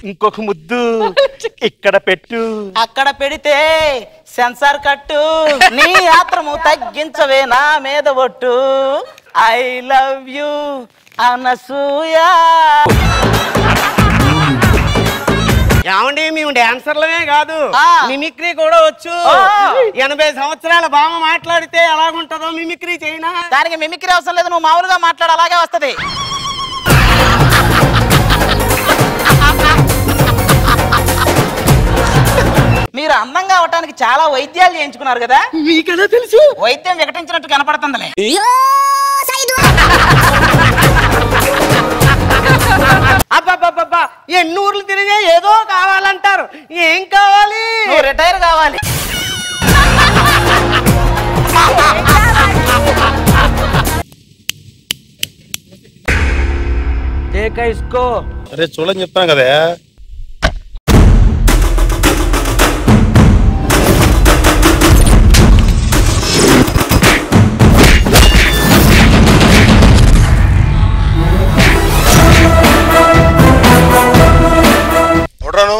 ఇంకొక ముద్దు ఇక్కడ పెట్టు అక్కడ పెడితే సెన్సార్ కట్టు నీ ఆత్రము తగ్గించవే నా మీద ఒట్టు ఐ లవ్ యు అనసూయ ఏమండి మేము డాన్సర్లమే కాదు ఆ. మిమిక్రీ కూడా వచ్చు ఆ. ఎనభై సంవత్సరాల బామ మాట్లాడితే ఎలాగుంటుందో మిమిక్రీ చేయనా దానికి మిమిక్రీ అవసరం లేదు నువ్వు మామూలుగా మాట్లాడు అలాగే వస్తది మీరు అందంగా అవటానికి చాలా వైద్యాలు చేయించుకున్నారు కదా మీకెలా తెలుసు వైద్యం వికటించినట్టు కనపడుతుందిలే అబ్బాబ్బాబ్బా ఎన్ని ఊర్లు తిరిగే ఏదో కావాలంటారు ఏం కావాలి నువ్వు రిటైర్ కావాలి టేక్ ఇసుకో అరే చూడని చెప్తాను కదా చూడరాను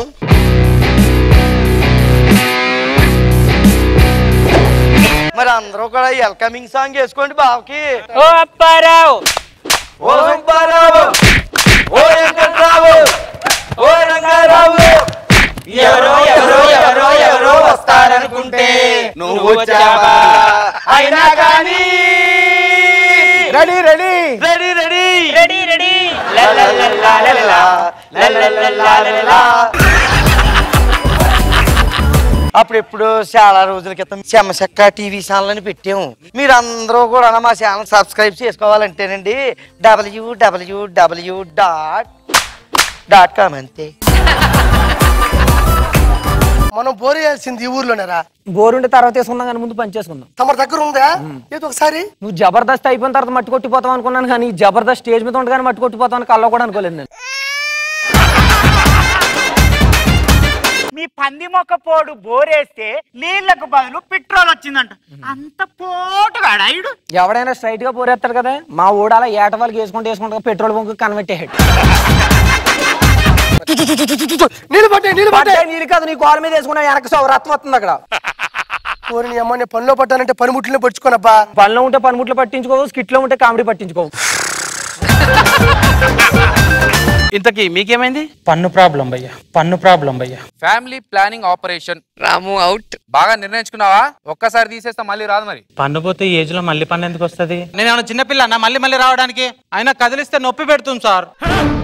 మరి అందరూ కూడా వెల్కమింగ్ సాంగ్ వేసుకోండి బావకి ఓ అప్పారావు ఓ సుబ్బారావు ఓ వెంకట్రావు ఓ రంగారావు ఎవరో ఎవరో ఎవరో ఎవరో వస్తారనుకుంటే నువ్వు వచ్చావా అయినా కానీ ready ready ready ready ready ready అప్పుడు ఎప్పుడు చాలా రోజుల క్రితం చెమ్మచక్క టీవీ ఛానల్ అని పెట్టాము మీరందరూ కూడా మా ఛానల్ సబ్స్క్రైబ్ చేసుకోవాలంటేనండి W W W dot dot com అంతే మనం బోర్ వేయాల్సింది ఈ ఊర్లోనేరా బోరుంటే తర్వాత వేసుకుందాం కానీ ముందు పని చేసుకుందాం తమ దగ్గర ఉందా ఏదో ఒకసారి నువ్వు జబర్దస్త్ అయిపోయిన తర్వాత మట్టి కొట్టిపోతాం అనుకున్నాను కానీ ఈ జబర్దస్త్ స్టేజ్ మీద ఉండగానే మట్టి కొట్టిపోతాం అని కల్లో కూడా అనుకోలేదు నేను మీ పంది మొక్క పోడు బోరేస్తే నీళ్లకు బదులు పెట్రోల్ వచ్చిందంట అంత పోటుగాడు అయ్యుడు ఎవడైనా స్ట్రైట్ గా పోరేస్తాడు కదా మా ఊడ అలా ఏట వాళ్ళకి వేసుకుంటూ వేసుకుంటూ పెట్రోల్ బంక్ కన్వెట్టేహాడు నీళ్ళు పట్టే నీళ్ళు పట్టే నీళ్ళు కాదు నీ కాలు మీద వేసుకున్నా వెనక సౌ రత్నం వస్తుంది అక్కడ ఓరి నీ అమ్మ నేను పనిలో పట్టానంటే పనిముట్లనే పట్టుకోనబ్బా పనిలో ఉంటే పనిముట్లు పట్టించుకోవు స్కిట్ లో ఉంటే కామెడీ పట్టించుకోవు ఇంతకీ మీకేమైంది పన్ను ప్రాబ్లం భయ్యా పన్ను ప్రాబ్లం భయ్యా ఫ్యామిలీ ప్లానింగ్ ఆపరేషన్ రాము అవుట్ బాగా నిర్ణయించుకున్నావా ఒక్కసారి తీసేస్తా మళ్ళీ రాదు మరి పన్ను పోతే ఏజ్ లో మళ్ళీ పన్ను ఎందుకు వస్తుంది నేను ఏమైనా చిన్నపిల్ల మళ్ళీ మళ్ళీ రావడానికి అయినా కదిలిస్తే నొప్పి పెడుతుంది సార్